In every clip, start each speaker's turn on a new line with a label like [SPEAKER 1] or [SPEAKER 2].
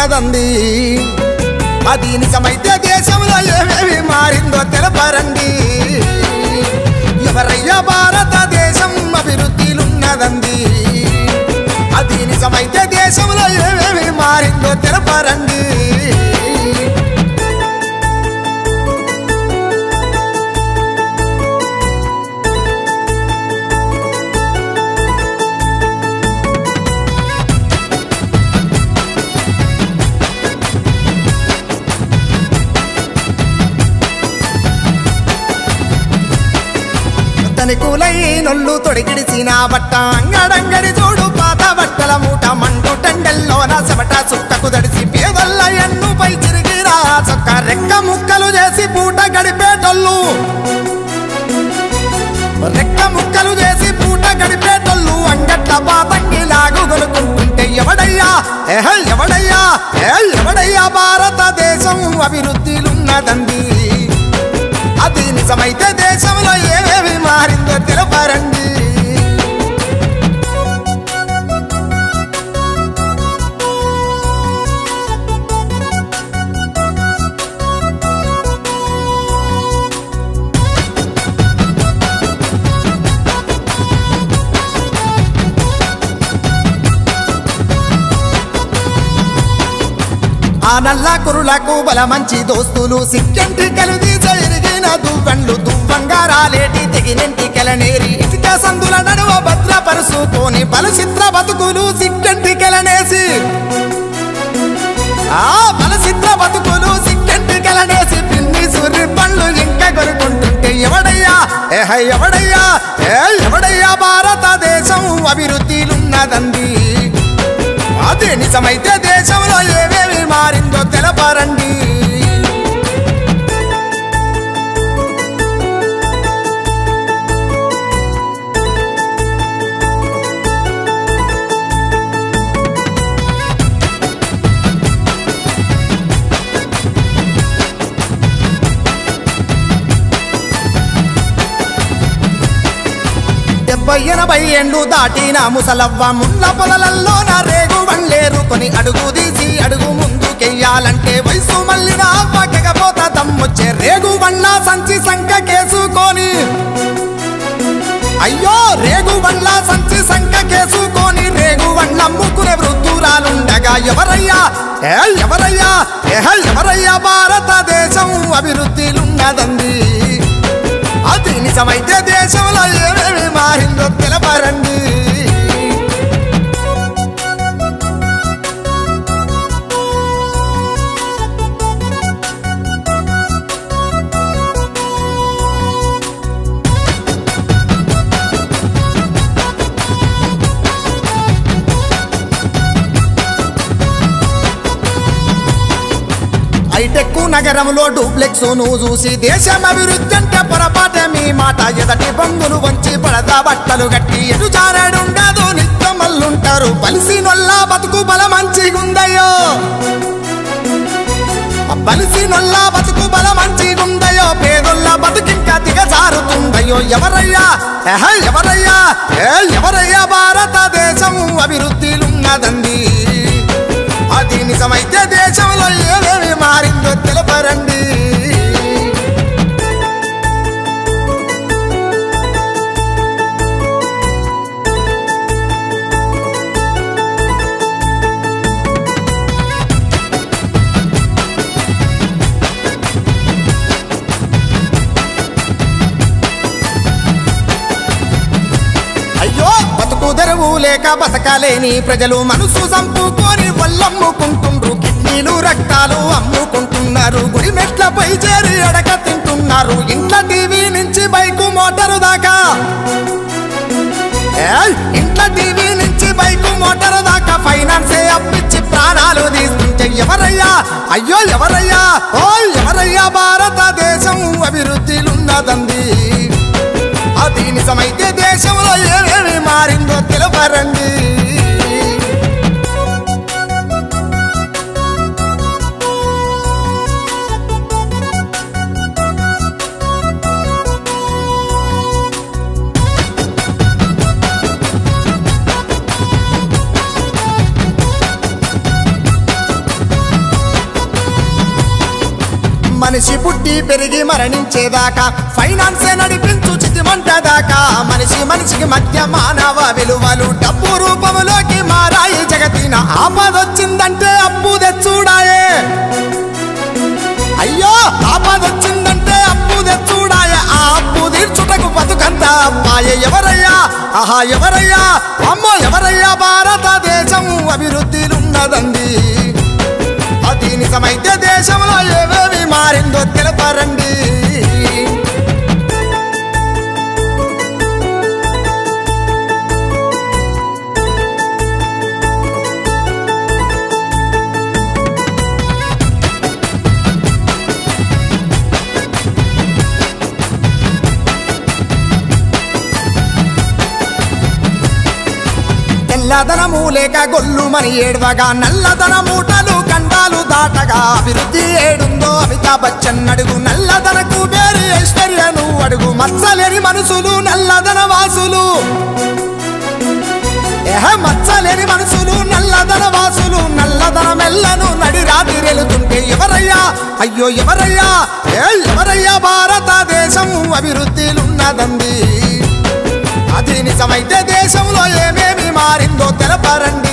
[SPEAKER 1] ఉన్నదంది అది నిజమైతే దేశంలో ఏమేమి మారిందో తెలపరండి ఎవరయ్యా భారతదేశం అభివృద్ధిలున్నదండి అది నిజమైతే దేశంలో ఏమేమి మారిందో తెలపరండి తనికులై నొల్లు తొడిగిడిసిన బట్ట అంగడంగడి చూడు పాత బట్టల మూట మండు టెండెల్లోన చెమట చుట్టకు దడిసి పేదల్ల ఎన్నుపై చిరిగిరా చొక్క రెక్క ముక్కలు చేసి పూట గడిపేటోళ్ళు రెక్క ముక్కలు చేసి పూట గడిపేటోళ్ళు అంగట్ల పాతంగి లాగు కొనుక్కుంటుంటే ఎవడయ్యా ఏహ ఎవడయ్యా ఏ ఎవడయ్యా భారతదేశం అభివృద్ధిలున్నదండి అది నిజమైతే దేశంలో ఏమేమి మారిందో తెలపరండి ఆ నల్ల కురులకు బల మంచి దోస్తులు సిక్కంటి కలుది జరిగిన దువ్వన్లు దువ్వంగా రాలేటి తెగినెంటి కెలనేరి ఇటుక సందుల నడువ భద్రపరుచుకొని బలచిత్ర బతుకులు సిక్కంటి కెలనేసి ఆ బలచిత్ర బతుకులు సిక్కంటి కెలనేసి పిన్ని సూర్య పండ్లు ఇంకా కొనుక్కుంటుంటే ఎవడయ్యా ఏహ ఎవడయ్యా ఏ ఎవడయ్యా భారతదేశం అభివృద్ధిలున్నదండి అదే నిజమైతే దేశంలో ఏమేమి మారిందో తెలపరండి డెబ్బై ఎనభై ఎండు దాటిన ముసలవ్వ ముళ్ళ పొదలల్లో నా రేగు వండ్లేరు కొని అడుగు తీసి అడుగు ముందుకెయ్యాలంటే వయసు మళ్ళిన అవ్వకపోత దమ్మొచ్చే రేగు బండ్ల సంచి సంక కేసుకొని అయ్యో రేగు బండ్ల సంచి సంక కేసుకొని రేగు బండ్ల అమ్ముకునే వృద్ధురాలుండగా ఎవరయ్యా ఏ ఎవరయ్యా ఏహ ఎవరయ్యా భారతదేశం అభివృద్ధిలున్నదండి అది నిజమైతే దేశంలో ఏమేమి మారిందో తెలపరండి హైటెక్ నగరంలో డూప్లెక్స్ ను చూసి దేశం అభివృద్ధి అంటే పొరపాటే మీ మాట ఎదటి బంగులు వంచి పడదా బట్టలు గట్టి ఎటు జారాడుండదు నిత్యం మల్లుంటారు బలిసి నొల్లా బతుకు బల మంచిగుందయ్యో బలిసి నొల్లా బతుకు బల మంచిగుందయ్యో పేదొల్ల బతుకింకా దిగజారుతుందయ్యో ఎవరయ్యా ఎహ ఎవరయ్యా ఏ ఎవరయ్యా భారతదేశం అభివృద్ధిలున్నదండి అది నిజమైతే దేశంలో ఏమేమి మారిందో తెలపరండి అయ్యో బతుకు తెరువు లేక బతకలేని ప్రజలు మనసు చంపుకొని వల్లమ్ముకుంటుండ్రు కిడ్నీలు రక్తాలు అమ్ముకుంటున్నారు గుడి మెట్లపై చేరి అడక తింటున్నారు ఇంట్ల టీవీ నుంచి బైకు మోటారు దాకా ఏయ్! ఇంట్ల టీవీ నుంచి బైకు మోటారు దాకా ఫైనాన్సే అప్పిచ్చి ప్రాణాలు తీసుకుంటే ఎవరయ్యా అయ్యో ఎవరయ్యా ఓ ఎవరయ్యా భారతదేశం అభివృద్ధిలున్నదండి అది నిజమైతే దేశంలో ఏమేమి మారిందో తెలపరండి మనిషి పుట్టి పెరిగి మరణించేదాకా ఫైనాన్సే నడిపించు చితిమంట దాకా మనిషి మనిషికి మధ్య మానవ విలువలు డబ్బు రూపములోకి మారాయి జగతిన ఆపదొచ్చిందంటే అప్పు తెచ్చుడాయే అయ్యో ఆపదొచ్చిందంటే అప్పు తెచ్చుడాయ ఆ అప్పు తీర్చుటకు బతుకంత అమ్మాయ ఎవరయ్యా ఆహా ఎవరయ్యా అమ్మో ఎవరయ్యా భారతదేశం అభివృద్ధిలున్నదండి అది నిజమైతే దేశంలో ఏవేవి మారిందో తెలపరండి తెల్లదనము లేక గొల్లు మని ఏడవగా నల్లదన మూటలు కండాలు దాటగా అభివృద్ధి ఏడుందో అమితాబ్ బచ్చన్ అడుగు నల్లదనకు వేరు ఐశ్వర్యను అడుగు మచ్చలేని మనుషులు నల్లదన వాసులు ఏహ మచ్చలేని మనుషులు నల్లదన వాసులు నల్లదన మెల్లను నడి రాత్రి వెళుతుంటే ఎవరయ్యా అయ్యో ఎవరయ్యా ఏ ఎవరయ్యా భారతదేశం అభివృద్ధిలున్నదండి అది నిజమైతే దేశంలో ఏమేమి మారిందో తెలపరండి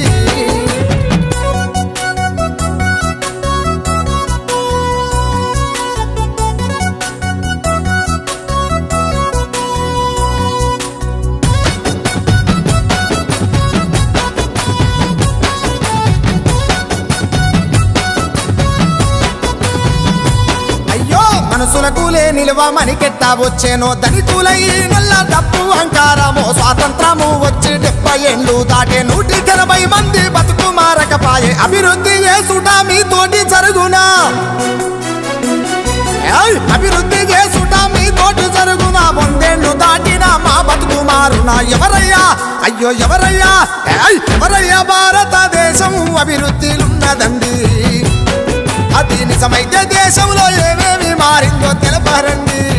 [SPEAKER 1] అయ్యో మనసులకు లే నిలువ మనికెట్టా వచ్చేనో ధనికులై నల్ల డబ్బు అంకారమో స్వాతంత్రము వచ్చి డెబ్బై ఏళ్ళు దాటే నూటి ఎనభై మంది బతుకు మారకపాయే అభివృద్ధి చేసుట మీతోటి జరుగునా ఏయ్! అభివృద్ధి చేసుట మీతోటి జరుగునా వందేళ్ళు దాటినా మా బతుకు మారునా ఎవరయ్యా అయ్యో ఎవరయ్యా ఏయ్! ఎవరయ్యా భారతదేశం అభివృద్ధిలున్నదండి అది నిజమైతే దేశంలో ఏమేమి మారిందో తెలపరండి